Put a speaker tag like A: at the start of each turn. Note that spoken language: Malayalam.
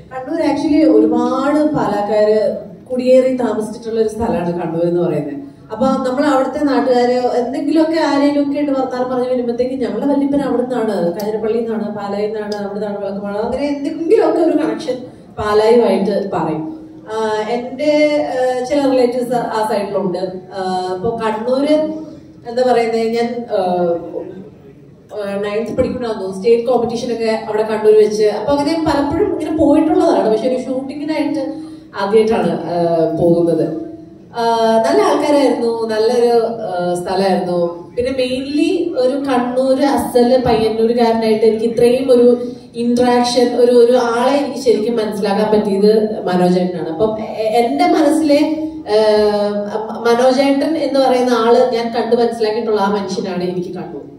A: കണ്ണൂർ ആക്ച്വലി ഒരുപാട് പാലക്കാര് കുടിയേറി താമസിച്ചിട്ടുള്ള ഒരു സ്ഥലമാണ് കണ്ണൂർ എന്ന് പറയുന്നത് അപ്പൊ നമ്മൾ അവിടുത്തെ നാട്ടുകാര് എന്തെങ്കിലുമൊക്കെ ആരെങ്കിലും ഒക്കെ ആയിട്ട് വർത്താനം പറഞ്ഞു വരുമ്പോഴത്തേക്കും ഞങ്ങളുടെ വല്യപ്പൻ അവിടെ നിന്നാണ് കാഞ്ഞിരപ്പള്ളിയിൽ നിന്നാണ് പാലായിൽ നിന്നാണ് അവിടെ നിന്നാണ് വിളക്കുമാണ അങ്ങനെ എന്തെങ്കിലുമൊക്കെ ഒരു കണക്ഷൻ പാലായുമായിട്ട് പറയും ആഹ് എന്റെ ആഹ് ചില റിലേറ്റീവ്സ് ആ സൈഡിലുണ്ട് ഇപ്പൊ കണ്ണൂര് എന്താ പറയുന്നത് ഞാൻ നയൻത്ത് പഠിക്കണമെന്നു സ്റ്റേറ്റ് കോമ്പറ്റീഷൻ ഒക്കെ അവിടെ കണ്ണൂർ വെച്ച് അപ്പൊ അങ്ങനെ പലപ്പോഴും ഇങ്ങനെ പോയിട്ടുള്ളതാണ് പക്ഷെ ഒരു ഷൂട്ടിങ്ങിനായിട്ട് ആദ്യമായിട്ടാണ് ആഹ് പോകുന്നത് ആഹ് നല്ല ആൾക്കാരായിരുന്നു നല്ലൊരു ആഹ് സ്ഥലമായിരുന്നു പിന്നെ മെയിൻലി ഒരു കണ്ണൂര് അസല് പയ്യന്നൂരുകാരനായിട്ട് എനിക്ക് ഇത്രയും ഒരു ഇന്ററാക്ഷൻ ഒരു ഒരു ആളെ എനിക്ക് ശരിക്കും മനസ്സിലാക്കാൻ പറ്റിയത് മനോജേട്ടനാണ് അപ്പം എ- എന്റെ മനസ്സിലെ ആഹ് മനോജേട്ടൻ എന്ന് പറയുന്ന ആള് ഞാൻ കണ്ടു മനസ്സിലാക്കിയിട്ടുള്ള ആ മനുഷ്യനാണ് എനിക്ക് കണ്ണൂർ